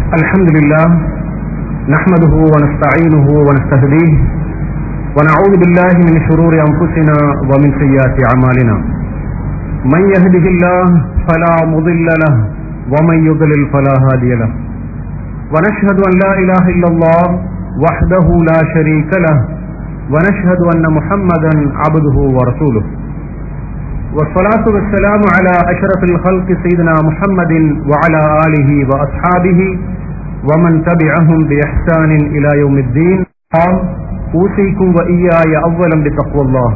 الحمد لله نحمده ونستعينه ونستهديه ونعوذ بالله من شرور أنفسنا ومن سيئات أعمالنا من يهده الله فلا مضل له ومن يضلل فلا هادي له ونشهد أن لا إله إلا الله وحده لا شريك له ونشهد أن محمدا عبده ورسوله والصلاة والسلام على أشرف الخلق سيدنا محمد وعلى آله وأصحابه ومن تبعهم بإحسان إلى يوم الدين أوصيكم وإياي أولا بتقوى الله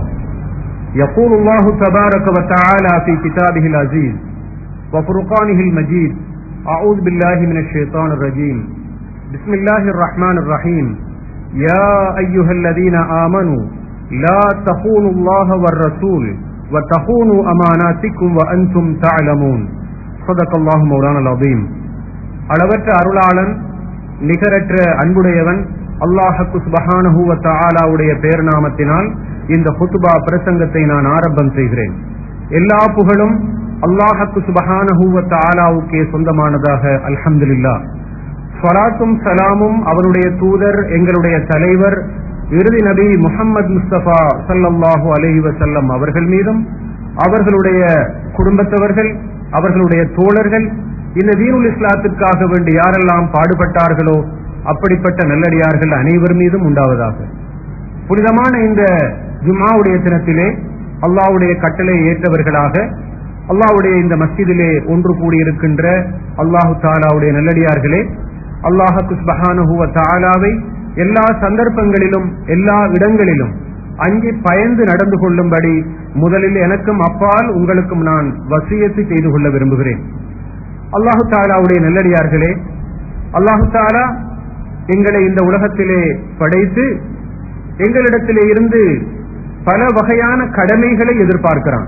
يقول الله تبارك وتعالى في كتابه العزيز وفرقانه المجيد أعوذ بالله من الشيطان الرجيم بسم الله الرحمن الرحيم يا أيها الذين آمنوا لا تخونوا الله والرسول وتخونوا أماناتكم وأنتم تعلمون صدق الله مولانا العظيم அளவற்ற அருளாளன் நிகரற்ற அன்புடையவன் அல்லாஹக்கு சுபஹானஹு வ தஆலாவுடைய பேர் நாமத்தினால் இந்த ஹுத்துபா பிரசங்கத்தை நான் ஆரம்பம் செய்கிறேன் எல்லா புகழும் அல்லாஹக்கு சுபஹானஹு வ தஆலாவுக்கே சொந்தமானதாக அல்ஹம்துலில்லாஹ் ஸ்வலாத்தும் சலாமும் அவருடைய தூதர் எங்களுடைய தலைவர் இறுதி நபி முகம்மது முஸ்தபா சல்லல்லாஹு அலஹி வசல்லம் அவர்கள் மீதும் அவர்களுடைய குடும்பத்தவர்கள் அவர்களுடைய தோழர்கள் இந்த தீனுல் இஸ்லாத்திற்காக வேண்டி யாரெல்லாம் பாடுபட்டார்களோ அப்படிப்பட்ட நல்லடியார்கள் அனைவர் மீதும் உண்டாவதாக புனிதமான இந்த ஜும்மாவுடைய தினத்திலே அல்லாவுடைய கட்டளை ஏற்றவர்களாக அல்லாவுடைய இந்த மஸ்ஜிதிலே ஒன்று கூடியிருக்கின்ற அல்லாஹு தாலாவுடைய நல்லடியார்களே அல்லாஹு சுபஹானுவ தாலாவை எல்லா சந்தர்ப்பங்களிலும் எல்லா இடங்களிலும் அங்கே பயந்து நடந்து கொள்ளும்படி முதலில் எனக்கும் அப்பால் உங்களுக்கும் நான் வசியத்து செய்து கொள்ள விரும்புகிறேன் அல்லாஹு தாலாவுடைய நல்லடியார்களே அல்லாஹு தாலா எங்களை இந்த உலகத்திலே படைத்து எங்களிடத்திலே இருந்து பல வகையான கடமைகளை எதிர்பார்க்கிறான்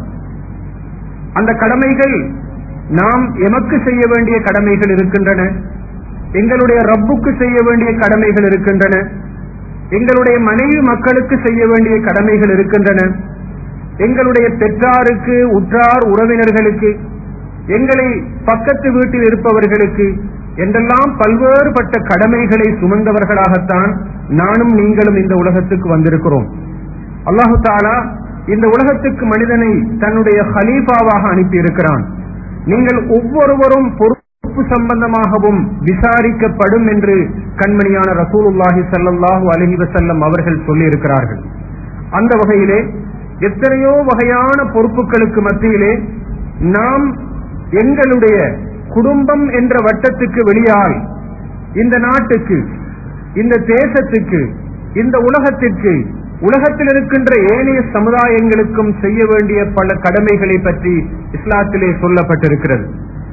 அந்த கடமைகள் நாம் எமக்கு செய்ய வேண்டிய கடமைகள் இருக்கின்றன எங்களுடைய ரப்புக்கு செய்ய வேண்டிய கடமைகள் இருக்கின்றன எங்களுடைய மனைவி மக்களுக்கு செய்ய வேண்டிய கடமைகள் இருக்கின்றன எங்களுடைய பெற்றாருக்கு உற்றார் உறவினர்களுக்கு எங்களை பக்கத்து வீட்டில் இருப்பவர்களுக்கு என்றெல்லாம் பல்வேறுபட்ட கடமைகளை சுமந்தவர்களாகத்தான் நானும் நீங்களும் இந்த உலகத்துக்கு வந்திருக்கிறோம் அல்லாஹு தாலா இந்த உலகத்துக்கு மனிதனை தன்னுடைய ஹலீஃபாவாக அனுப்பியிருக்கிறான் நீங்கள் ஒவ்வொருவரும் பொறுப்பு சம்பந்தமாகவும் விசாரிக்கப்படும் என்று கண்மணியான ரசூலுல்லாஹி சல்லாஹூ அலஹி வசல்லம் அவர்கள் சொல்லியிருக்கிறார்கள் அந்த வகையிலே எத்தனையோ வகையான பொறுப்புகளுக்கு மத்தியிலே நாம் எங்களுடைய குடும்பம் என்ற வட்டத்துக்கு வெளியால் இந்த நாட்டுக்கு இந்த தேசத்துக்கு இந்த உலகத்திற்கு உலகத்தில் இருக்கின்ற ஏனைய சமுதாயங்களுக்கும் செய்ய வேண்டிய பல கடமைகளை பற்றி இஸ்லாத்திலே சொல்லப்பட்டிருக்கிறது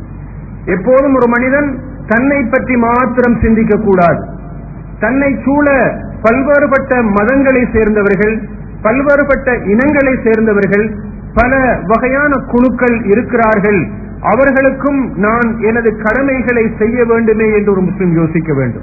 எப்போதும் ஒரு மனிதன் தன்னை பற்றி மாத்திரம் சிந்திக்க கூடாது தன்னை சூழ பல்வேறுபட்ட மதங்களை சேர்ந்தவர்கள் பல்வேறுபட்ட இனங்களை சேர்ந்தவர்கள் பல வகையான குழுக்கள் இருக்கிறார்கள் அவர்களுக்கும் நான் எனது கடமைகளை செய்ய வேண்டுமே என்று ஒரு முஸ்லிம் யோசிக்க வேண்டும்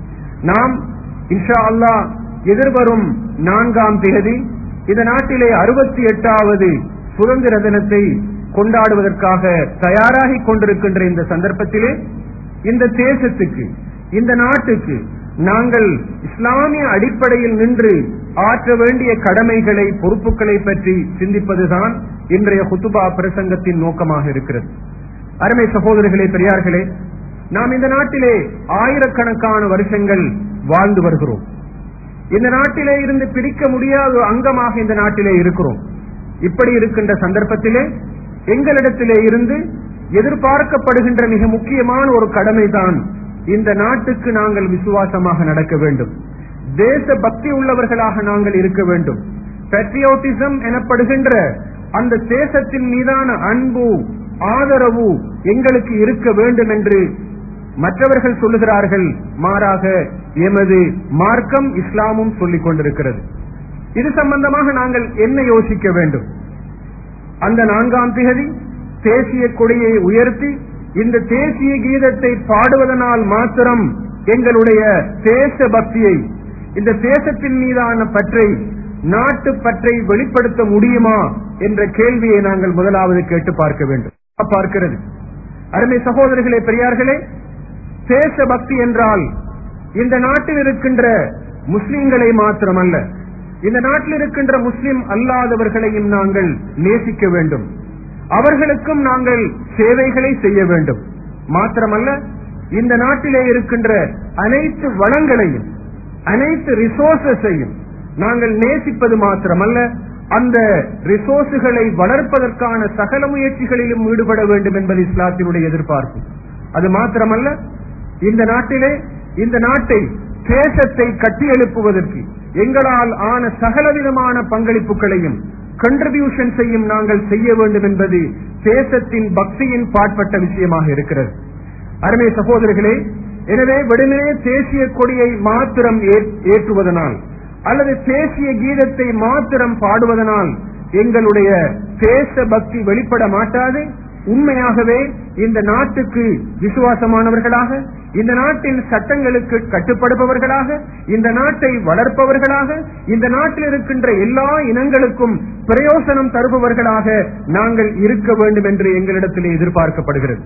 நாம் இன்ஷா அல்லா எதிர்வரும் நான்காம் தேதி இந்த நாட்டிலே அறுபத்தி எட்டாவது சுதந்திர தினத்தை கொண்டாடுவதற்காக தயாராகி கொண்டிருக்கின்ற இந்த சந்தர்ப்பத்திலே இந்த தேசத்துக்கு இந்த நாட்டுக்கு நாங்கள் இஸ்லாமிய அடிப்படையில் நின்று ஆற்ற வேண்டிய கடமைகளை பொறுப்புகளை பற்றி சிந்திப்பதுதான் இன்றைய குத்துபா பிரசங்கத்தின் நோக்கமாக இருக்கிறது அருமை சகோதரர்களே பெரியார்களே நாம் இந்த நாட்டிலே ஆயிரக்கணக்கான வருஷங்கள் வாழ்ந்து வருகிறோம் இந்த நாட்டிலே இருந்து பிரிக்க முடியாத அங்கமாக இந்த நாட்டிலே இருக்கிறோம் இப்படி இருக்கின்ற சந்தர்ப்பத்திலே எங்களிடத்திலே இருந்து எதிர்பார்க்கப்படுகின்ற மிக முக்கியமான ஒரு கடமைதான் இந்த நாட்டுக்கு நாங்கள் விசுவாசமாக நடக்க வேண்டும் தேச பக்தி உள்ளவர்களாக நாங்கள் இருக்க வேண்டும் பெட்ரியோட்டிசம் எனப்படுகின்ற அந்த தேசத்தின் மீதான அன்பு ஆதரவு எங்களுக்கு இருக்க வேண்டும் என்று மற்றவர்கள் சொல்லுகிறார்கள் மாறாக எமது மார்க்கம் இஸ்லாமும் சொல்லிக் கொண்டிருக்கிறது இது சம்பந்தமாக நாங்கள் என்ன யோசிக்க வேண்டும் அந்த நான்காம் திகதி தேசிய கொடியை உயர்த்தி இந்த தேசிய கீதத்தை பாடுவதனால் மாத்திரம் எங்களுடைய தேச பக்தியை இந்த தேசத்தின் மீதான பற்றை நாட்டு பற்றை வெளிப்படுத்த முடியுமா என்ற கேள்வியை நாங்கள் முதலாவது கேட்டு பார்க்க வேண்டும் பார்க்கிறது அருமை சகோதரர்களே பெரியார்களே தேச பக்தி என்றால் இந்த நாட்டில் இருக்கின்ற முஸ்லிம்களை மாத்திரமல்ல இந்த நாட்டில் இருக்கின்ற முஸ்லிம் அல்லாதவர்களையும் நாங்கள் நேசிக்க வேண்டும் அவர்களுக்கும் நாங்கள் சேவைகளை செய்ய வேண்டும் மாத்திரமல்ல இந்த நாட்டிலே இருக்கின்ற அனைத்து வளங்களையும் அனைத்து ரிசோர்சஸையும் நாங்கள் நேசிப்பது மாத்திரமல்ல அந்த ரிசோர்ஸுகளை வளர்ப்பதற்கான சகல முயற்சிகளிலும் ஈடுபட வேண்டும் என்பது இஸ்லாத்தினுடைய எதிர்பார்ப்பு அது மாத்திரமல்ல இந்த நாட்டிலே இந்த நாட்டை தேசத்தை கட்டியெழுப்புவதற்கு எங்களால் ஆன சகலவிதமான பங்களிப்புகளையும் கண்ட்ரிபியூஷன் செய்யும் நாங்கள் செய்ய வேண்டும் என்பது தேசத்தின் பக்தியின் பாட்பட்ட விஷயமாக இருக்கிறது அருமை சகோதரர்களே எனவே வெறுமனே தேசிய கொடியை மாத்திரம் ஏற்றுவதனால் அல்லது தேசிய கீதத்தை மாத்திரம் பாடுவதனால் எங்களுடைய தேச பக்தி வெளிப்பட மாட்டாது உண்மையாகவே இந்த நாட்டுக்கு விசுவாசமானவர்களாக இந்த நாட்டின் சட்டங்களுக்கு கட்டுப்படுபவர்களாக இந்த நாட்டை வளர்ப்பவர்களாக இந்த நாட்டில் இருக்கின்ற எல்லா இனங்களுக்கும் பிரயோசனம் தருபவர்களாக நாங்கள் இருக்க வேண்டும் என்று எங்களிடத்திலே எதிர்பார்க்கப்படுகிறது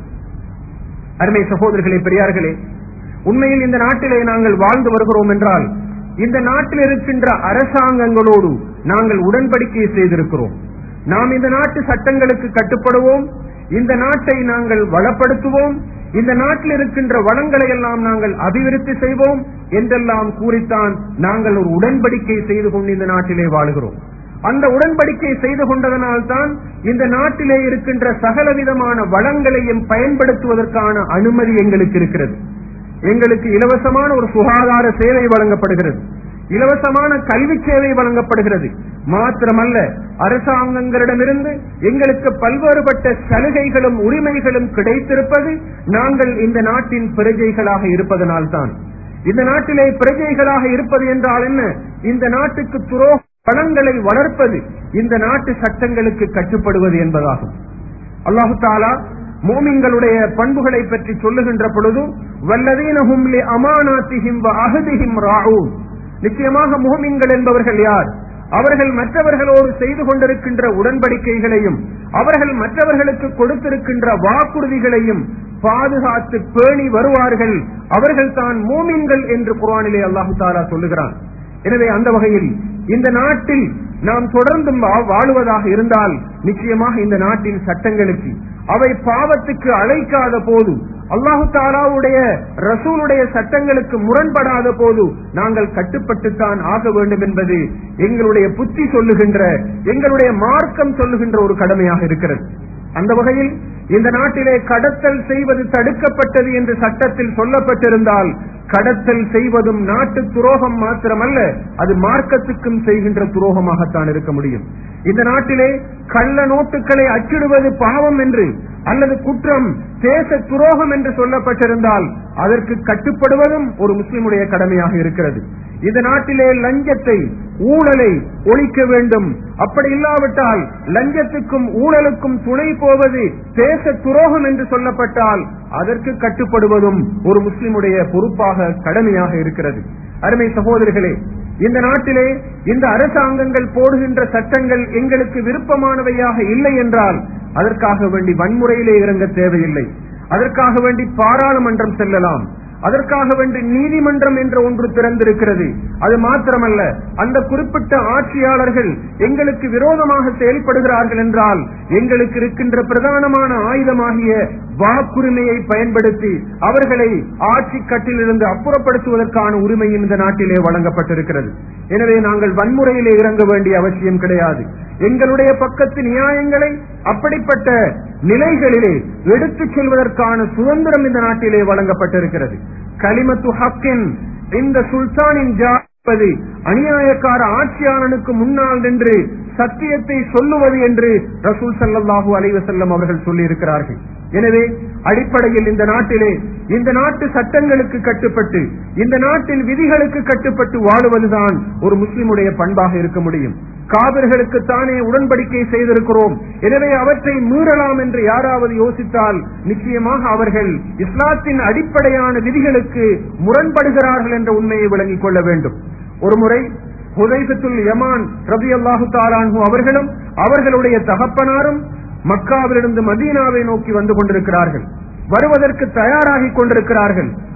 அருமை சகோதரர்களே பெரியார்களே உண்மையில் இந்த நாட்டிலே நாங்கள் வாழ்ந்து வருகிறோம் என்றால் இந்த நாட்டில் இருக்கின்ற அரசாங்கங்களோடு நாங்கள் உடன்படிக்கை செய்திருக்கிறோம் நாம் இந்த நாட்டு சட்டங்களுக்கு கட்டுப்படுவோம் இந்த நாட்டை நாங்கள் வளப்படுத்துவோம் இந்த நாட்டில் இருக்கின்ற வளங்களை எல்லாம் நாங்கள் அபிவிருத்தி செய்வோம் என்றெல்லாம் கூறித்தான் நாங்கள் ஒரு உடன்படிக்கை செய்து கொண்டு இந்த நாட்டிலே வாழுகிறோம் அந்த உடன்படிக்கை செய்து கொண்டதனால் தான் இந்த நாட்டிலே இருக்கின்ற சகலவிதமான வளங்களையும் பயன்படுத்துவதற்கான அனுமதி எங்களுக்கு இருக்கிறது எங்களுக்கு இலவசமான ஒரு சுகாதார சேவை வழங்கப்படுகிறது இலவசமான கல்வி சேவை வழங்கப்படுகிறது மாத்திரமல்ல அரசாங்கங்களிடமிருந்து எங்களுக்கு பல்வேறுபட்ட சலுகைகளும் உரிமைகளும் கிடைத்திருப்பது நாங்கள் இந்த நாட்டின் பிரஜைகளாக இருப்பதனால்தான் இந்த நாட்டிலே பிரஜைகளாக இருப்பது என்றால் என்ன இந்த நாட்டுக்கு துரோக பணங்களை வளர்ப்பது இந்த நாட்டு சட்டங்களுக்கு கட்டுப்படுவது என்பதாகும் அல்லாஹு தாலா மோமிங்களுடைய பண்புகளை பற்றி சொல்லுகின்ற பொழுது வல்லதீனஹும் லி அமானாத்திஹிம் வ அஹதிஹிம் ராഊன் நிச்சயமாக முஹமின்கள் என்பவர்கள் யார் அவர்கள் மற்றவர்களோடு செய்து கொண்டிருக்கின்ற உடன்படிக்கைகளையும் அவர்கள் மற்றவர்களுக்கு கொடுத்திருக்கின்ற வாக்குறுதிகளையும் பாதுகாத்து பேணி வருவார்கள் அவர்கள் தான் மூமின்கள் என்று குரானிலே அல்லாஹு தாலா சொல்லுகிறான் எனவே அந்த வகையில் இந்த நாட்டில் நாம் தொடர்ந்து வாழுவதாக இருந்தால் நிச்சயமாக இந்த நாட்டின் சட்டங்களுக்கு அவை பாவத்துக்கு அழைக்காத போது அல்லாஹு தாலாவுடைய ரசூலுடைய சட்டங்களுக்கு முரண்படாத போது நாங்கள் கட்டுப்பட்டுத்தான் ஆக வேண்டும் என்பது எங்களுடைய புத்தி சொல்லுகின்ற எங்களுடைய மார்க்கம் சொல்லுகின்ற ஒரு கடமையாக இருக்கிறது அந்த வகையில் இந்த நாட்டிலே கடத்தல் செய்வது தடுக்கப்பட்டது என்று சட்டத்தில் சொல்லப்பட்டிருந்தால் கடத்தல் செய்வதும் நாட்டு துரோகம் மாத்திரமல்ல அது மார்க்கத்துக்கும் செய்கின்ற துரோகமாகத்தான் இருக்க முடியும் இந்த நாட்டிலே கள்ள நோட்டுகளை அச்சிடுவது பாவம் என்று அல்லது குற்றம் தேச துரோகம் என்று சொல்லப்பட்டிருந்தால் அதற்கு கட்டுப்படுவதும் ஒரு முஸ்லிமுடைய கடமையாக இருக்கிறது இந்த நாட்டிலே லஞ்சத்தை ஊழலை ஒழிக்க வேண்டும் அப்படி இல்லாவிட்டால் லஞ்சத்துக்கும் ஊழலுக்கும் துணை போவது தேச துரோகம் என்று சொல்லப்பட்டால் அதற்கு கட்டுப்படுவதும் ஒரு முஸ்லிமுடைய பொறுப்பாக கடமையாக இருக்கிறது அருமை சகோதரிகளே இந்த நாட்டிலே இந்த அரசாங்கங்கள் போடுகின்ற சட்டங்கள் எங்களுக்கு விருப்பமானவையாக இல்லை என்றால் அதற்காக வேண்டி வன்முறையிலே இறங்க தேவையில்லை அதற்காக வேண்டி பாராளுமன்றம் செல்லலாம் அதற்காக வேண்டி நீதிமன்றம் என்ற ஒன்று திறந்திருக்கிறது அது மாத்திரமல்ல அந்த குறிப்பிட்ட ஆட்சியாளர்கள் எங்களுக்கு விரோதமாக செயல்படுகிறார்கள் என்றால் எங்களுக்கு இருக்கின்ற பிரதானமான ஆயுதமாகிய வாக்குரிமையை பயன்படுத்தி அவர்களை ஆட்சி கட்டிலிருந்து அப்புறப்படுத்துவதற்கான உரிமையும் இந்த நாட்டிலே வழங்கப்பட்டிருக்கிறது எனவே நாங்கள் வன்முறையிலே இறங்க வேண்டிய அவசியம் கிடையாது எங்களுடைய பக்கத்து நியாயங்களை அப்படிப்பட்ட நிலைகளிலே எடுத்துச் செல்வதற்கான சுதந்திரம் இந்த நாட்டிலே வழங்கப்பட்டிருக்கிறது கலிமத்து ஹக்கின் இந்த சுல்தானின் ஜாப்பது அநியாயக்கார ஆட்சியாளனுக்கு முன்னால் நின்று சத்தியத்தை சொல்லுவது என்று ரசூல் சல்லாஹூ அலைவசல்லம் அவர்கள் சொல்லியிருக்கிறார்கள் எனவே அடிப்படையில் இந்த நாட்டிலே இந்த நாட்டு சட்டங்களுக்கு கட்டுப்பட்டு இந்த நாட்டின் விதிகளுக்கு கட்டுப்பட்டு வாழுவதுதான் ஒரு முஸ்லிமுடைய பண்பாக இருக்க முடியும் காவிர்களுக்கு தானே உடன்படிக்கை செய்திருக்கிறோம் எனவே அவற்றை மீறலாம் என்று யாராவது யோசித்தால் நிச்சயமாக அவர்கள் இஸ்லாத்தின் அடிப்படையான விதிகளுக்கு முரண்படுகிறார்கள் என்ற உண்மையை விளங்கிக் கொள்ள வேண்டும் ஒருமுறை ஹுதைபத்துல் யமான் ரபி அல்லாஹு தாலான்ஹு அவர்களும் அவர்களுடைய தகப்பனாரும் மக்காவிலிருந்து மதீனாவை நோக்கி வந்து கொண்டிருக்கிறார்கள் வருவதற்கு தயாராகி கொண்டிருக்கிறார்கள்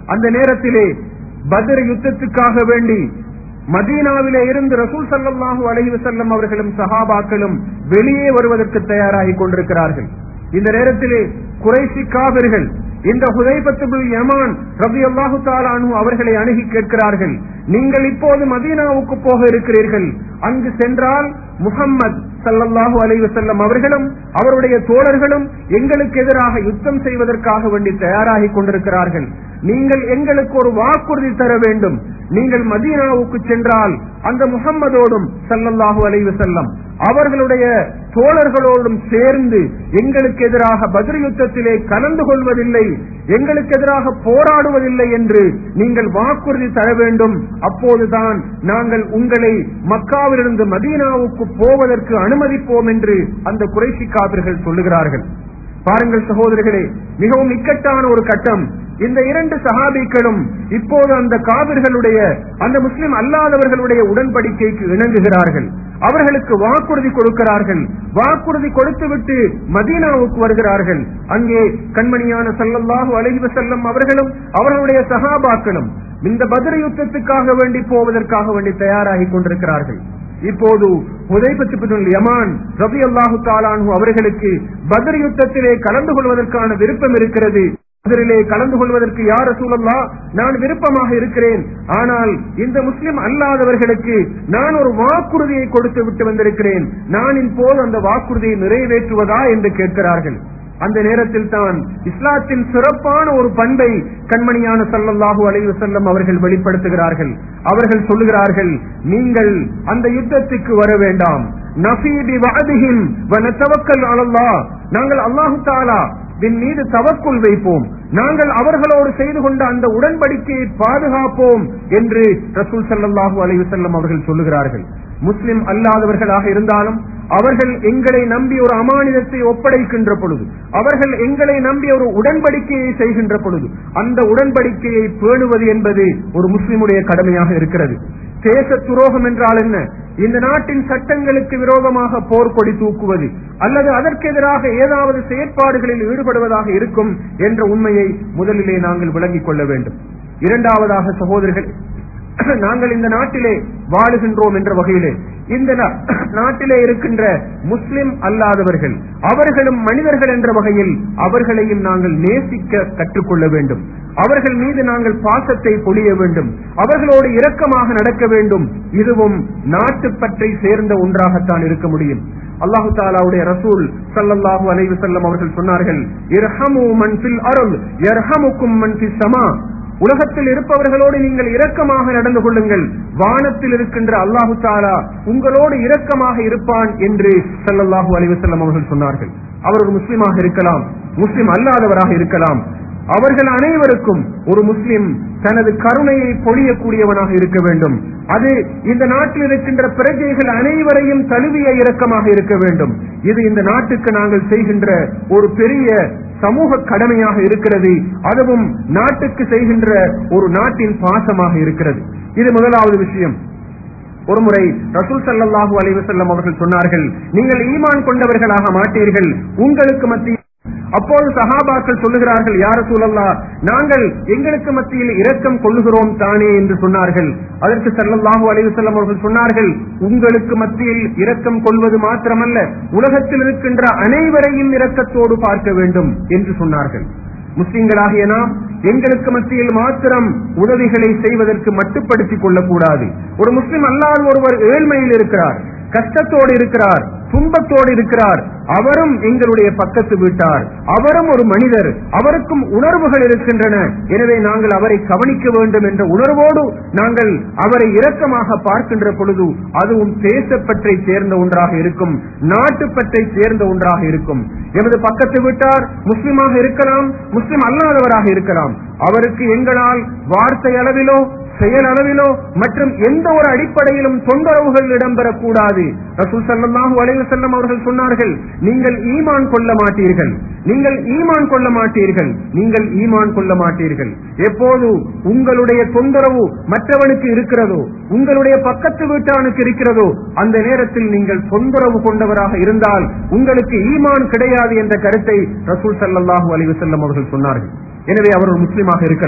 அந்த நேரத்திலே பத்ர் யுத்தத்துக்காக வேண்டி மதீனாவிலே இருந்து ரசூல் ஸல்லல்லாஹு அலைஹி வஸல்லம் அவர்களும் சஹாபாக்களும் வெளியே வருவதற்கு தயாராகி கொண்டிருக்கிறார்கள் இந்த நேரத்திலே குறைசி காவிர்கள் இந்த ஹுதைபத்து யமான் ரபியல்லாஹு தஆலா அன்ஹு அவர்களை அணுகி கேட்கிறார்கள் நீங்கள் இப்போது மதீனாவுக்கு போக இருக்கிறீர்கள் அங்கு சென்றால் முஹம்மத் ஸல்லல்லாஹு அலைஹி வஸல்லம் அவர்களும் அவருடைய தோழர்களும் எங்களுக்கு எதிராக யுத்தம் செய்வதற்காக வேண்டி தயாராகி கொண்டிருக்கிறார்கள் நீங்கள் எங்களுக்கு ஒரு வாக்குறுதி தர வேண்டும் நீங்கள் மதீனாவுக்கு சென்றால் அந்த முகம்மதோடும் ஸல்லல்லாஹு அலைஹி வஸல்லம் அவர்களுடைய தோழர்களோடும் சேர்ந்து எங்களுக்கு எதிராக பதில் யுத்தத்திலே கலந்து கொள்வதில்லை எங்களுக்கு எதிராக போராடுவதில்லை என்று நீங்கள் வாக்குறுதி தர வேண்டும் அப்போதுதான் நாங்கள் உங்களை மக்காவிலிருந்து மதீனாவுக்கு போவதற்கு அனுமதிப்போம் என்று அந்த குறைசி காவிர்கள் சொல்லுகிறார்கள் பாருங்கள் சகோதரர்களே மிகவும் இக்கட்டான ஒரு கட்டம் இந்த இரண்டு சஹாபிக்களும் இப்போது அந்த காவிர்களுடைய அந்த முஸ்லிம் அல்லாதவர்களுடைய உடன்படிக்கைக்கு இணங்குகிறார்கள் அவர்களுக்கு வாக்குறுதி கொடுக்கிறார்கள் வாக்குறுதி கொடுத்துவிட்டு மதீனாவுக்கு வருகிறார்கள் அங்கே கண்மணியான சல்லல்லாஹு அலைஹி வஸல்லம் அவர்களும் அவர்களுடைய சஹாபாக்களும் இந்த பத்ர யுத்தத்துக்காக வேண்டி போவதற்காக வேண்டி தயாராகி கொண்டிருக்கிறார்கள் இப்போது உதைபத்து யமான் ரவி அல்லாஹு தாலானு அவர்களுக்கு பத்ர் யுத்தத்திலே கலந்து கொள்வதற்கான விருப்பம் இருக்கிறது பதிலே கலந்து கொள்வதற்கு யார் சூழல்லா நான் விருப்பமாக இருக்கிறேன் ஆனால் இந்த முஸ்லிம் அல்லாதவர்களுக்கு நான் ஒரு வாக்குறுதியை கொடுத்து விட்டு வந்திருக்கிறேன் நான் இப்போது அந்த வாக்குறுதியை நிறைவேற்றுவதா என்று கேட்கிறார்கள் அந்த நேரத்தில் தான் இஸ்லாத்தின் சிறப்பான ஒரு பண்பை கண்மணியான சல்லல்லாஹு அலைஹி வஸல்லம் அவர்கள் வெளிப்படுத்துகிறார்கள் அவர்கள் சொல்லுகிறார்கள் நீங்கள் அந்த யுத்தத்துக்கு வர வேண்டாம் நஃபீபி வஅதிஹிம் வ நதவக்கல் அலல்லாஹ் நாங்கள் அல்லாஹ் தஆலா வின் மீது தவக்குள் வைப்போம் நாங்கள் அவர்களோடு செய்து கொண்ட அந்த உடன்படிக்கையை பாதுகாப்போம் என்று ரசூல் சல்லாஹூ அலைஹி வஸல்லம் அவர்கள் சொல்லுகிறார்கள் முஸ்லிம் அல்லாதவர்களாக இருந்தாலும் அவர்கள் எங்களை நம்பி ஒரு அமானிதத்தை ஒப்படைக்கின்ற பொழுது அவர்கள் எங்களை நம்பி ஒரு உடன்படிக்கையை செய்கின்ற பொழுது அந்த உடன்படிக்கையை பேணுவது என்பது ஒரு முஸ்லிமுடைய கடமையாக இருக்கிறது தேச துரோகம் என்றால் என்ன இந்த நாட்டின் சட்டங்களுக்கு விரோதமாக போர்க்கொடி தூக்குவது அல்லது அதற்கு எதிராக ஏதாவது செயற்பாடுகளில் ஈடுபடுவதாக இருக்கும் என்ற உண்மையை முதலிலே நாங்கள் விளங்கிக் கொள்ள வேண்டும் இரண்டாவதாக சகோதரர்கள் நாங்கள் இந்த நாட்டிலே வாழுகின்றோம் என்ற வகையிலே இந்த நாட்டிலே இருக்கின்ற முஸ்லிம் அல்லாதவர்கள் அவர்களும் மனிதர்கள் என்ற வகையில் அவர்களையும் நாங்கள் நேசிக்க கற்றுக்கொள்ள வேண்டும் அவர்கள் மீது நாங்கள் பாசத்தை பொழிய வேண்டும் அவர்களோடு இரக்கமாக நடக்க வேண்டும் இதுவும் நாட்டுப்பற்றை சேர்ந்த ஒன்றாகத்தான் இருக்க முடியும் அல்லாஹு தாலாவுடைய ரசூல் சல்லல்லாஹு அலைஹி வஸல்லம் அவர்கள் சொன்னார்கள் இர்ஹமு மன் ஃபில் அருள் யர்ஹமுக்கும் மன் ஃபிஸ் ஸமா உலகத்தில் இருப்பவர்களோடு நீங்கள் இரக்கமாக நடந்து கொள்ளுங்கள் வானத்தில் இருக்கின்ற அல்லாஹு தாலா உங்களோடு இரக்கமாக இருப்பான் என்று சல்லல்லாஹு அலைவசல்லம் அவர்கள் சொன்னார்கள் அவர் ஒரு முஸ்லிமாக இருக்கலாம் முஸ்லிம் அல்லாதவராக இருக்கலாம் அவர்கள் அனைவருக்கும் ஒரு முஸ்லிம் தனது கருணையை பொழியக்கூடியவனாக இருக்க வேண்டும் அது இந்த நாட்டில் இருக்கின்ற பிரஜைகள் அனைவரையும் தழுவிய இரக்கமாக இருக்க வேண்டும் இது இந்த நாட்டுக்கு நாங்கள் செய்கின்ற ஒரு பெரிய சமூக கடமையாக இருக்கிறது அதுவும் நாட்டுக்கு செய்கின்ற ஒரு நாட்டின் பாசமாக இருக்கிறது இது முதலாவது விஷயம் ஒருமுறை ரசூல் சல்லாஹூ அலைவசல்லம் அவர்கள் சொன்னார்கள் நீங்கள் ஈமான் கொண்டவர்களாக மாட்டீர்கள் உங்களுக்கு மத்தியில் அப்போது சஹாபாக்கள் சொல்லுகிறார்கள் யார சூழல்லா நாங்கள் எங்களுக்கு மத்தியில் இரக்கம் கொள்ளுகிறோம் தானே என்று சொன்னார்கள் அதற்கு சல்லல்லாஹு அலைவசல்லம் அவர்கள் சொன்னார்கள் உங்களுக்கு மத்தியில் இரக்கம் கொள்வது மாத்திரமல்ல உலகத்தில் இருக்கின்ற அனைவரையும் இரக்கத்தோடு பார்க்க வேண்டும் என்று சொன்னார்கள் முஸ்லிம்களாகிய நாம் எங்களுக்கு மத்தியில் மாத்திரம் உதவிகளை செய்வதற்கு மட்டுப்படுத்திக் கொள்ளக்கூடாது ஒரு முஸ்லிம் அல்லாத ஒருவர் ஏழ்மையில் இருக்கிறார் கஷ்டத்தோடு இருக்கிறார் துன்பத்தோடு இருக்கிறார் அவரும் எங்களுடைய பக்கத்து வீட்டார் அவரும் ஒரு மனிதர் அவருக்கும் உணர்வுகள் இருக்கின்றன எனவே நாங்கள் அவரை கவனிக்க வேண்டும் என்ற உணர்வோடு நாங்கள் அவரை இரக்கமாக பார்க்கின்ற பொழுது அதுவும் தேசப்பற்றை சேர்ந்த ஒன்றாக இருக்கும் நாட்டுப்பற்றை சேர்ந்த ஒன்றாக இருக்கும் எமது பக்கத்து வீட்டார் முஸ்லிமாக இருக்கலாம் முஸ்லிம் அல்லாதவராக இருக்கலாம் அவருக்கு எங்களால் வார்த்தை அளவிலோ செயல் அளவிலோ மற்றும் எந்த ஒரு அடிப்படையிலும் தொந்தரவுகள் இடம்பெறக்கூடாது ரசூல் சல்லாஹூ அலைவு செல்லம் அவர்கள் சொன்னார்கள் நீங்கள் ஈமான் கொள்ள மாட்டீர்கள் நீங்கள் ஈமான் கொள்ள மாட்டீர்கள் நீங்கள் ஈமான் கொள்ள மாட்டீர்கள் எப்போது உங்களுடைய தொந்தரவு மற்றவனுக்கு இருக்கிறதோ உங்களுடைய பக்கத்து வீட்டானுக்கு இருக்கிறதோ அந்த நேரத்தில் நீங்கள் தொந்தரவு கொண்டவராக இருந்தால் உங்களுக்கு ஈமான் கிடையாது என்ற கருத்தை ரசூல் சல்லாஹூ அலைவு செல்லம் அவர்கள் சொன்னார்கள் எனவே அவர் ஒரு முஸ்லீமாக இருக்கலாம்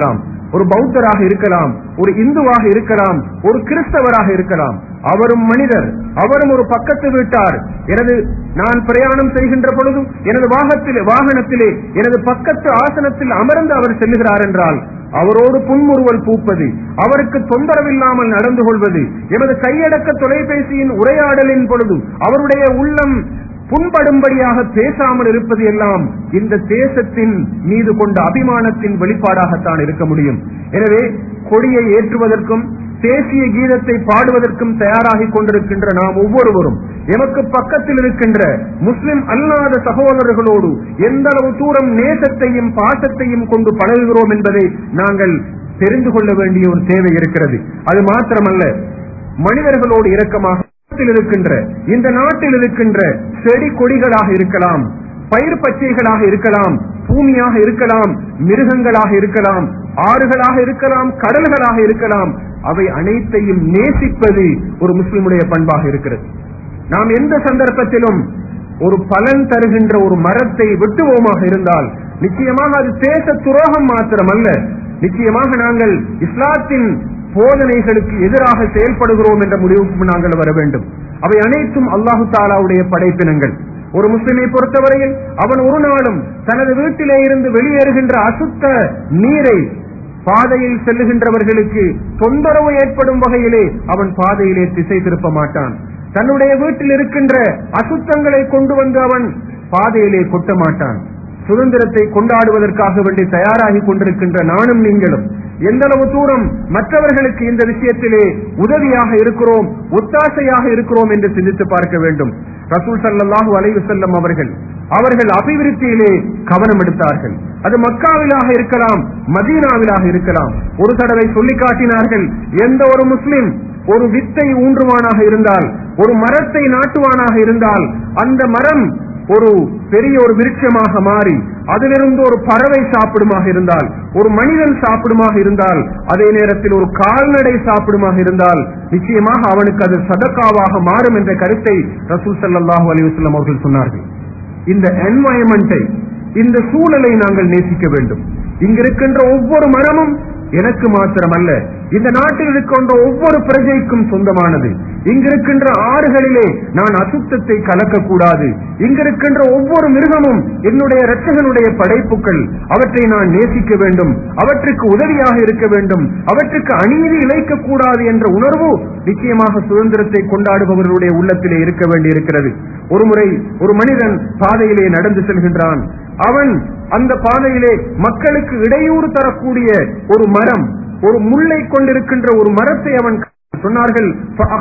ஒரு பௌத்தராக இருக்கலாம் ஒரு இந்துவாக இருக்கலாம் ஒரு கிறிஸ்தவராக இருக்கலாம் அவரும் மனிதர் அவரும் ஒரு பக்கத்து வீட்டார் எனது நான் பிரயாணம் செய்கின்ற பொழுது எனது வாகத்திலே வாகனத்திலே எனது பக்கத்து ஆசனத்தில் அமர்ந்து அவர் செல்லுகிறார் என்றால் அவரோடு புன்முறுவல் பூப்பது அவருக்கு தொந்தரவில்லாமல் நடந்து கொள்வது எமது கையடக்க தொலைபேசியின் உரையாடலின் பொழுது அவருடைய உள்ளம் புண்படும்படியாக பேசாமல் இருப்பது எல்லாம் இந்த தேசத்தின் மீது கொண்ட அபிமானத்தின் வெளிப்பாடாகத்தான் இருக்க முடியும் எனவே கொடியை ஏற்றுவதற்கும் தேசிய கீதத்தை பாடுவதற்கும் தயாராகிக் கொண்டிருக்கின்ற நாம் ஒவ்வொருவரும் எமக்கு பக்கத்தில் இருக்கின்ற முஸ்லிம் அல்லாத சகோதரர்களோடு எந்த அளவு தூரம் நேசத்தையும் பாசத்தையும் கொண்டு பழகுகிறோம் என்பதை நாங்கள் தெரிந்து கொள்ள வேண்டிய ஒரு தேவை இருக்கிறது அது மாத்திரமல்ல மனிதர்களோடு இரக்கமாக நாட்டில் இருக்கின்ற இந்த நாட்டில் இருக்கின்ற செடி கொடிகளாக இருக்கலாம் பயிர் பச்சைகளாக இருக்கலாம் பூமியாக இருக்கலாம் மிருகங்களாக இருக்கலாம் ஆறுகளாக இருக்கலாம் கடல்களாக இருக்கலாம் அவை அனைத்தையும் நேசிப்பது ஒரு முஸ்லிமுடைய பண்பாக இருக்கிறது நாம் எந்த சந்தர்ப்பத்திலும் ஒரு பலன் தருகின்ற ஒரு மரத்தை வெட்டுவோமாக இருந்தால் நிச்சயமாக அது தேச துரோகம் மாத்திரமல்ல நிச்சயமாக நாங்கள் இஸ்லாத்தின் போதனைகளுக்கு எதிராக செயல்படுகிறோம் என்ற முடிவுக்கு நாங்கள் வர வேண்டும் அவை அனைத்தும் அல்லாஹு தாலாவுடைய படைப்பினங்கள் ஒரு முஸ்லிமை பொறுத்தவரையில் அவன் ஒரு நாளும் தனது வீட்டிலே இருந்து வெளியேறுகின்ற அசுத்த நீரை பாதையில் செல்லுகின்றவர்களுக்கு தொந்தரவு ஏற்படும் வகையிலே அவன் பாதையிலே திசை திருப்ப மாட்டான் தன்னுடைய வீட்டில் இருக்கின்ற அசுத்தங்களை கொண்டு வந்து அவன் பாதையிலே கொட்ட மாட்டான் சுதந்திரத்தை கொண்டாடுவதற்காக வேண்டி தயாராகி கொண்டிருக்கின்ற நானும் நீங்களும் எந்த அளவு தூரம் மற்றவர்களுக்கு இந்த விஷயத்திலே உதவியாக இருக்கிறோம் ஒத்தாசையாக இருக்கிறோம் என்று சிந்தித்து பார்க்க வேண்டும் ரசூல் சல்லாஹூ அலைவு செல்லம் அவர்கள் அவர்கள் அபிவிருத்தியிலே கவனம் எடுத்தார்கள் அது மக்காவிலாக இருக்கலாம் மதீனாவிலாக இருக்கலாம் ஒரு தடவை சொல்லி காட்டினார்கள் எந்த ஒரு முஸ்லிம் ஒரு வித்தை ஊன்றுவானாக இருந்தால் ஒரு மரத்தை நாட்டுவானாக இருந்தால் அந்த மரம் ஒரு பெரிய ஒரு விருட்சமாக மாறி அதிலிருந்து ஒரு பறவை சாப்பிடுமாக இருந்தால் ஒரு மனிதன் சாப்பிடுமாக இருந்தால் அதே நேரத்தில் ஒரு கால்நடை சாப்பிடுமாக இருந்தால் நிச்சயமாக அவனுக்கு அது சதக்காவாக மாறும் என்ற கருத்தை ரசூல் சல்லாஹூ அலிவசல்லம் அவர்கள் சொன்னார்கள் இந்த என்வாயன்மெண்டை இந்த சூழலை நாங்கள் நேசிக்க வேண்டும் இங்கிருக்கின்ற ஒவ்வொரு மரமும் எனக்கு மாத்திரமல்ல இந்த நாட்டில் இருக்கின்ற ஒவ்வொரு பிரஜைக்கும் சொந்தமானது இங்கிருக்கின்ற ஆறுகளிலே நான் அசுத்தத்தை கலக்கக்கூடாது இங்கிருக்கின்ற ஒவ்வொரு மிருகமும் என்னுடைய இரட்சகனுடைய படைப்புகள் அவற்றை நான் நேசிக்க வேண்டும் அவற்றுக்கு உதவியாக இருக்க வேண்டும் அவற்றுக்கு அநீதி இழைக்க கூடாது என்ற உணர்வு நிச்சயமாக சுதந்திரத்தை கொண்டாடுபவர்களுடைய உள்ளத்திலே இருக்க வேண்டியிருக்கிறது ஒருமுறை ஒரு மனிதன் பாதையிலே நடந்து செல்கின்றான் அவன் அந்த பாதையிலே மக்களுக்கு இடையூறு தரக்கூடிய ஒரு மரம் ஒரு முல்லை கொண்டிருக்கின்ற ஒரு மரத்தை அவன் சொன்னார்கள்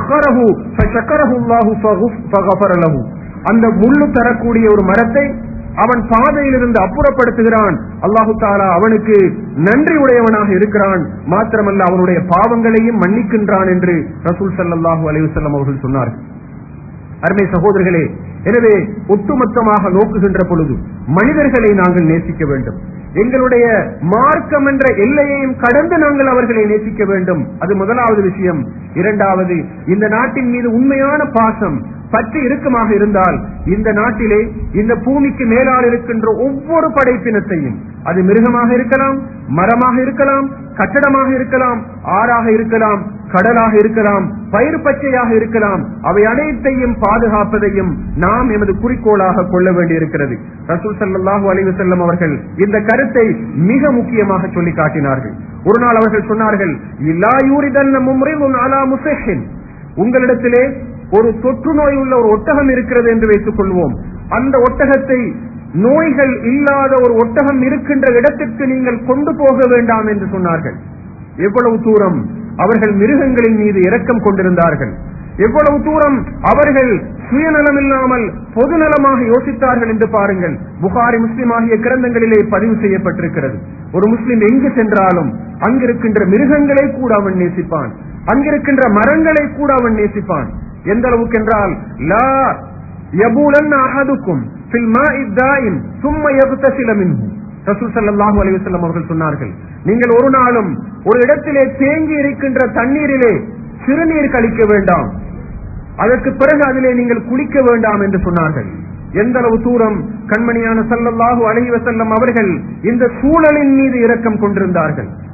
அந்த முள்ளு தரக்கூடிய ஒரு மரத்தை அவன் பாதையிலிருந்து அப்புறப்படுத்துகிறான் அல்லாஹு தாலா அவனுக்கு நன்றி உடையவனாக இருக்கிறான் மாத்திரமல்ல அவனுடைய பாவங்களையும் மன்னிக்கின்றான் என்று ரசூல் சல்லாஹூ அலைவசல்லம் அவர்கள் சொன்னார்கள் அருமை சகோதரர்களே எனவே ஒட்டுமொத்தமாக நோக்குகின்ற பொழுது மனிதர்களை நாங்கள் நேசிக்க வேண்டும் எங்களுடைய மார்க்கம் என்ற எல்லையையும் கடந்து நாங்கள் அவர்களை நேசிக்க வேண்டும் அது முதலாவது விஷயம் இரண்டாவது இந்த நாட்டின் மீது உண்மையான பாசம் பற்றி இறுக்கமாக இருந்தால் இந்த நாட்டிலே இந்த பூமிக்கு மேலால் இருக்கின்ற ஒவ்வொரு படைப்பினத்தையும் அது மிருகமாக இருக்கலாம் மரமாக இருக்கலாம் கட்டடமாக இருக்கலாம் ஆறாக இருக்கலாம் கடலாக இருக்கலாம் பயிர் பச்சையாக இருக்கலாம் அவை அனைத்தையும் பாதுகாப்பதையும் நாம் எமது குறிக்கோளாக கொள்ள வேண்டியிருக்கிறது ரசூல் சல்லாஹூ அலைவு செல்லம் அவர்கள் இந்த கருத்தை மிக முக்கியமாக சொல்லி காட்டினார்கள் ஒரு நாள் அவர்கள் சொன்னார்கள் இல்லா யூரிதன் அலா முசேஷின் உங்களிடத்திலே ஒரு தொற்று நோய் உள்ள ஒரு ஒட்டகம் இருக்கிறது என்று வைத்துக் கொள்வோம் அந்த ஒட்டகத்தை நோய்கள் இல்லாத ஒரு ஒட்டகம் இருக்கின்ற இடத்திற்கு நீங்கள் கொண்டு போக வேண்டாம் என்று சொன்னார்கள் எவ்வளவு தூரம் அவர்கள் மிருகங்களின் மீது இரக்கம் கொண்டிருந்தார்கள் எவ்வளவு தூரம் அவர்கள் சுயநலம் இல்லாமல் பொதுநலமாக யோசித்தார்கள் என்று பாருங்கள் புகாரி முஸ்லிம் ஆகிய கிரந்தங்களிலே பதிவு செய்யப்பட்டிருக்கிறது ஒரு முஸ்லிம் எங்கு சென்றாலும் அங்கிருக்கின்ற மிருகங்களை கூட அவன் நேசிப்பான் அங்கிருக்கின்ற மரங்களை கூட அவன் நேசிப்பான் எந்த அளவுக்கு என்றால் லா யபூலன் அஹதுக்கும் ஃபில் மாஇ தாயிம் சும்ம யகுதசில மின்ஹு ரசூல் ஸல்லல்லாஹு அலைஹி வஸல்லம் அவர்கள் சொன்னார்கள் நீங்கள் ஒரு நாளும் ஒரு இடத்திலே தேங்கி இருக்கின்ற தண்ணீரிலே சிறுநீர் கழிக்க வேண்டாம் அதற்கு பிறகு அதிலே நீங்கள் குளிக்க வேண்டாம் என்று சொன்னார்கள் எந்த அளவு தூரம் கண்மணியான சல்லல்லாஹு அலைஹி வஸல்லம் அவர்கள் இந்த சூழலின் மீது இரக்கம் கொண்டிருந்தார்கள்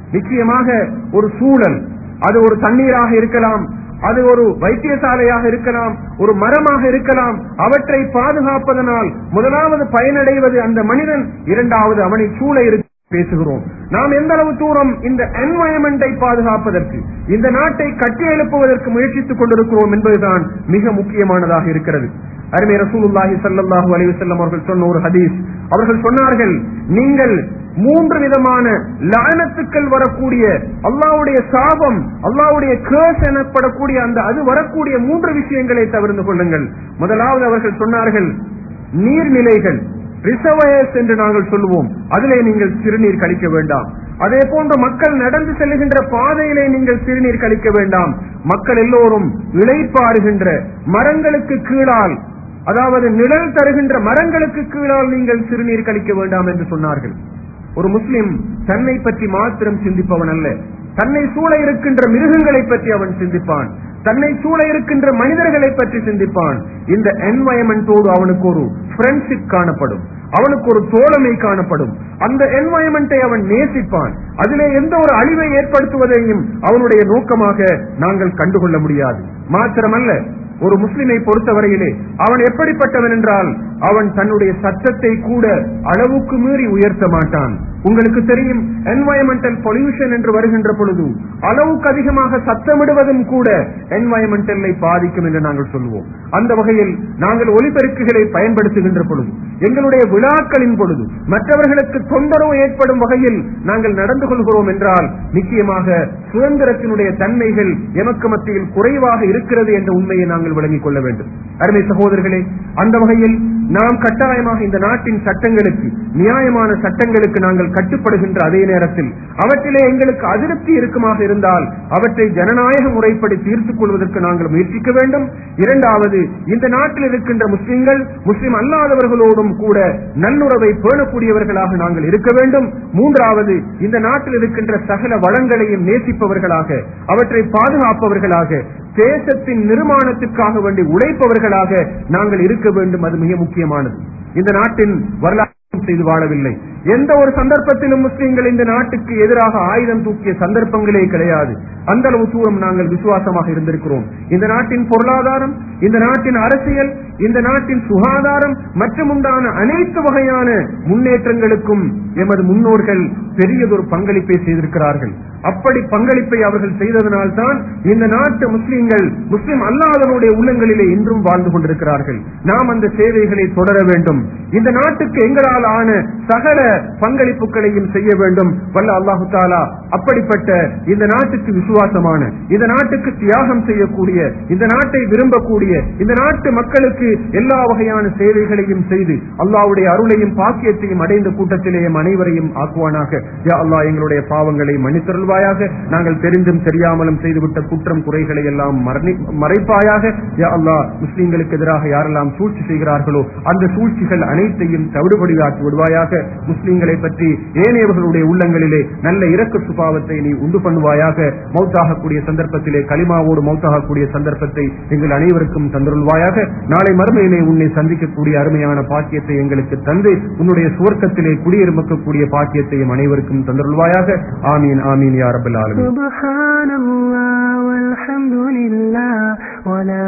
நிச்சயமாக ஒரு சூழல் அது ஒரு தண்ணீராக இருக்கலாம் அது ஒரு வைத்தியசாலையாக இருக்கலாம் ஒரு மரமாக இருக்கலாம் அவற்றை பாதுகாப்பதனால் முதலாவது பயனடைவது அந்த மனிதன் இரண்டாவது அவனை சூழ இருக்க பேசுகிறோம் நாம் எந்த அளவு தூரம் இந்த என்வாயன்மெண்டை பாதுகாப்பதற்கு இந்த நாட்டை கட்டி எழுப்புவதற்கு முயற்சித்துக் கொண்டிருக்கிறோம் என்பதுதான் மிக முக்கியமானதாக இருக்கிறது அருமை ரசூலுல்லாஹி ஸல்லல்லாஹு அலைஹி வஸல்லம் அவர்கள் சொன்ன ஒரு ஹதீஸ் அவர்கள் சொன்னார்கள் நீங்கள் மூன்று விதமான லானத்துக்கள் வரக்கூடிய அல்லாஹ்வுடைய சாபம் அல்லாஹ்வுடைய கேர்ஸ் எனப்படக்கூடிய அந்த அது வரக்கூடிய மூன்று விஷயங்களை தவிர்த்து கொள்ளுங்கள் முதலாவது அவர்கள் சொன்னார்கள் நீர்நிலைகள் ரிசர்வயர்ஸ் என்று நாங்கள் சொல்லுவோம் அதிலே நீங்கள் சிறுநீர் கழிக்க வேண்டாம் அதே போன்று மக்கள் நடந்து செல்லுகின்ற பாதையிலே நீங்கள் சிறுநீர் கழிக்க வேண்டாம் மக்கள் எல்லோரும் இளைப்பாறுகின்ற மரங்களுக்கு கீழால் அதாவது நிழல் தருகின்ற மரங்களுக்கு கீழால் நீங்கள் சிறுநீர் கழிக்க வேண்டாம் என்று சொன்னார்கள் ஒரு முஸ்லிம் தன்னை பற்றி மாத்திரம் சிந்திப்பவன் அல்ல தன்னை சூழ இருக்கின்ற மிருகங்களை பற்றி அவன் சிந்திப்பான் தன்னை சூழ இருக்கின்ற மனிதர்களை பற்றி சிந்திப்பான் இந்த என்வயன்மெண்டோடு அவனுக்கு ஒரு ஃப்ரெண்ட்ஷிப் காணப்படும் அவனுக்கு ஒரு தோழமை காணப்படும் அந்த என்வயன்மெண்டை அவன் நேசிப்பான் அதிலே எந்த ஒரு அழிவை ஏற்படுத்துவதையும் அவனுடைய நோக்கமாக நாங்கள் கண்டுகொள்ள முடியாது மாத்திரமல்ல ஒரு முஸ்லிமை பொறுத்தவரையிலே அவன் எப்படிப்பட்டவன் என்றால் அவன் தன்னுடைய சத்தத்தை கூட அளவுக்கு மீறி உயர்த்த மாட்டான் உங்களுக்கு தெரியும் என்வாயன்மெண்டல் பொல்யூஷன் என்று வருகின்ற பொழுது அளவுக்கு அதிகமாக சத்தமிடுவதும் கூட என்வாயன்மெண்டலை பாதிக்கும் என்று நாங்கள் சொல்லுவோம் அந்த வகையில் நாங்கள் ஒலிபெருக்குகளை பயன்படுத்துகின்ற பொழுது எங்களுடைய விழாக்களின் பொழுது மற்றவர்களுக்கு தொந்தரவு ஏற்படும் வகையில் நாங்கள் நடந்து கொள்கிறோம் என்றால் நிச்சயமாக சுதந்திரத்தினுடைய தன்மைகள் எமக்கு மத்தியில் குறைவாக இருக்கிறது என்ற உண்மையை நாங்கள் விளங்கிக் கொள்ள வேண்டும் அருமை சகோதரர்களே அந்த வகையில் நாம் கட்டாயமாக இந்த நாட்டின் சட்டங்களுக்கு நியாயமான சட்டங்களுக்கு நாங்கள் கட்டுப்படுகின்ற அதே நேரத்தில் அவற்றிலே எங்களுக்கு அதிருப்தி இருக்குமாக இருந்தால் அவற்றை ஜனநாயக முறைப்படி தீர்த்துக் கொள்வதற்கு நாங்கள் முயற்சிக்க வேண்டும் இரண்டாவது இந்த நாட்டில் இருக்கின்ற முஸ்லிம்கள் முஸ்லிம் அல்லாதவர்களோடும் கூட நல்லுறவை பேணக்கூடியவர்களாக நாங்கள் இருக்க வேண்டும் மூன்றாவது இந்த நாட்டில் இருக்கின்ற சகல வளங்களையும் நேசிப்பவர்களாக அவற்றை பாதுகாப்பவர்களாக தேசத்தின் நிர்மாணத்திற்காக வேண்டி உழைப்பவர்களாக நாங்கள் இருக்க வேண்டும் அது மிக முக்கியமானது இந்த நாட்டின் வரலாறு செய்து வாழவில்லை எந்த ஒரு சந்தர்ப்பத்திலும் முஸ்லிம்கள் இந்த நாட்டுக்கு எதிராக ஆயுதம் தூக்கிய சந்தர்ப்பங்களே கிடையாது அந்த அளவு தூரம் நாங்கள் விசுவாசமாக இருந்திருக்கிறோம் இந்த நாட்டின் பொருளாதாரம் இந்த நாட்டின் அரசியல் இந்த நாட்டின் சுகாதாரம் மற்றும் உண்டான அனைத்து வகையான முன்னேற்றங்களுக்கும் எமது முன்னோர்கள் பெரியதொரு பங்களிப்பை செய்திருக்கிறார்கள் அப்படி பங்களிப்பை அவர்கள் செய்ததனால்தான் இந்த நாட்டு முஸ்லிம்கள் முஸ்லிம் அல்லாதவருடைய உள்ளங்களிலே இன்றும் வாழ்ந்து கொண்டிருக்கிறார்கள் நாம் அந்த சேவைகளை தொடர வேண்டும் இந்த நாட்டுக்கு எங்களால் ஆன சகல பங்களிப்புகளையும் செய்ய வேண்டும் வல்ல அல்லாஹு தாலா அப்படிப்பட்ட இந்த நாட்டுக்கு விசுவாசமான இந்த நாட்டுக்கு தியாகம் செய்யக்கூடிய இந்த நாட்டை விரும்பக்கூடிய இந்த நாட்டு மக்களுக்கு எல்லா வகையான சேவைகளையும் செய்து அல்லாவுடைய அருளையும் பாக்கியத்தையும் அடைந்த கூட்டத்திலேயும் அனைவரையும் ஆக்குவானாக யா அல்லாஹ் எங்களுடைய பாவங்களை மன்னித்தருள்வாயாக நாங்கள் தெரிந்தும் தெரியாமலும் செய்துவிட்ட குற்றம் குறைகளை எல்லாம் மரணி- மறைப்பாயாக யா அல்லாஹ் முஸ்லிம்களுக்கு எதிராக யாரெல்லாம் சூழ்ச்சி செய்கிறார்களோ அந்த சூழ்ச்சிகள் அனைத்தையும் தவிடுபடியாக்கி விடுவாயாக முஸ்லிம்களை பற்றி ஏனையவர்களுடைய உள்ளங்களிலே நல்ல இரக்க சுபாவத்தை நீ உண்டு பண்ணுவாயாக மௌத்தாகக்கூடிய சந்தர்ப்பத்திலே கலிமாவோடு மௌத்தாகக்கூடிய சந்தர்ப்பத்தை எங்கள் அனைவருக்கும் தந்தருள்வாயாக நாளை மறுமையிலே உன்னை சந்திக்கக்கூடிய அருமையான பாக்கியத்தை எங்களுக்கு தந்து உன்னுடைய சுவர்க்கத்திலே குடியிருக்கக்கூடிய பாக்கியத்தையும் அனைவருக்கும் தந்தருள்வாயாக ஆமீன் ஆமீன் யா ரப்பல் ஆலமீன் سبحان الله والحمد لله ولا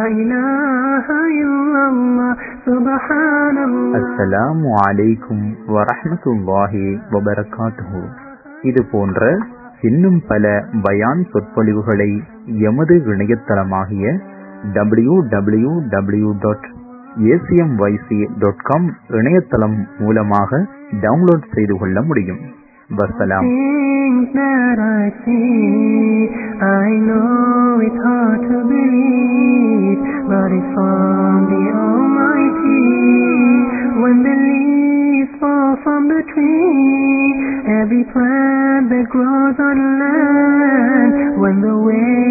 إله إلا الله سبحان الله அஸ்ஸலாமு அலைக்கும் வரஹ்மத்துல்லாஹி வபரகாத்துஹு இது போன்ற இன்னும் பல பயான் சொற்பொழிவுகளை எமது இணையதளமாகிய W W W dot ACMYC dot com இணையதளம் மூலமாக டவுன்லோட் செய்து கொள்ள முடியும் வசலாம் Things that I see, I know it's hard to believe, but it's from the Almighty. When the leaves fall from the tree, every plant that grows on land, when the waves